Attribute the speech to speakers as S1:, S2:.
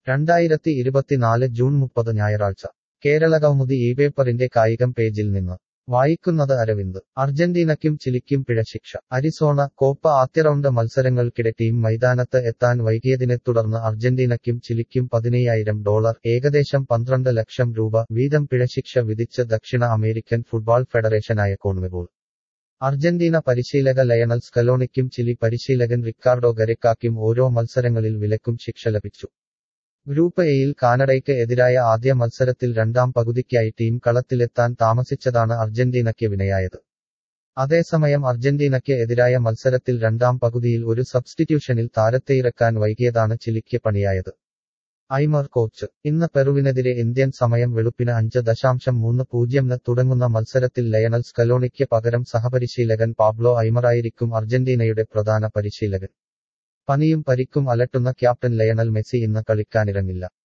S1: രണ്ടായിരത്തി ഇരുപത്തിനാല് ജൂൺ മുപ്പത് ഞായറാഴ്ച കേരള കൗമുദി ഈ പേപ്പറിന്റെ കായികം പേജിൽ നിന്ന് വായിക്കുന്നത് അരവിന്ദ് അർജന്റീനയ്ക്കും ചിലിക്കും പിഴശിക്ഷ അരിസോണ കോപ്പ ആദ്യ റൗണ്ട് മത്സരങ്ങൾക്കിടെ ടീം മൈതാനത്ത് എത്താൻ വൈകിയതിനെ തുടർന്ന് അർജന്റീനയ്ക്കും ചിലിക്കും പതിനയ്യായിരം ഡോളർ ഏകദേശം പന്ത്രണ്ട് ലക്ഷം രൂപ വീതം പിഴശിക്ഷ വിധിച്ച് ദക്ഷിണ അമേരിക്കൻ ഫുട്ബോൾ ഫെഡറേഷനായ കോൺമെബോൾ അർജന്റീന പരിശീലക ലയണൽ സ്കലോണിക്കും ചിലി പരിശീലകൻ റിക്കാർഡോ ഗരെക്കാക്കും ഓരോ മത്സരങ്ങളിൽ വിലക്കും ശിക്ഷ ലഭിച്ചു ഗ്രൂപ്പ് എയിൽ കാനഡയ്ക്ക് എതിരായ ആദ്യ മത്സരത്തിൽ രണ്ടാം പകുതിക്കായി ടീം കളത്തിലെത്താൻ താമസിച്ചതാണ് അർജന്റീനയ്ക്ക് വിനയായത് അതേസമയം അർജന്റീനയ്ക്ക് എതിരായ മത്സരത്തിൽ രണ്ടാം പകുതിയിൽ ഒരു സബ്സ്റ്റിറ്റ്യൂഷനിൽ താരത്തെ ഇറക്കാൻ വൈകിയതാണ് ചിലിക്ക് പണിയായത് ഐമർ കോച്ച് ഇന്ന് പെറുവിനെതിരെ ഇന്ത്യൻ സമയം വെളുപ്പിന് അഞ്ച് ദശാംശം മൂന്ന് പൂജ്യംന് തുടങ്ങുന്ന മത്സരത്തിൽ ലയണൽ സ്കലോണിക്ക് പകരം സഹപരിശീലകൻ പാബ്ലോ ഐമറായിരിക്കും അർജന്റീനയുടെ പ്രധാന പരിശീലകൻ പനിയും പരിക്കും അലട്ടുന്ന ക്യാപ്റ്റൻ ലയണൽ മെസ്സി ഇന്ന് കളിക്കാനിറങ്ങില്ല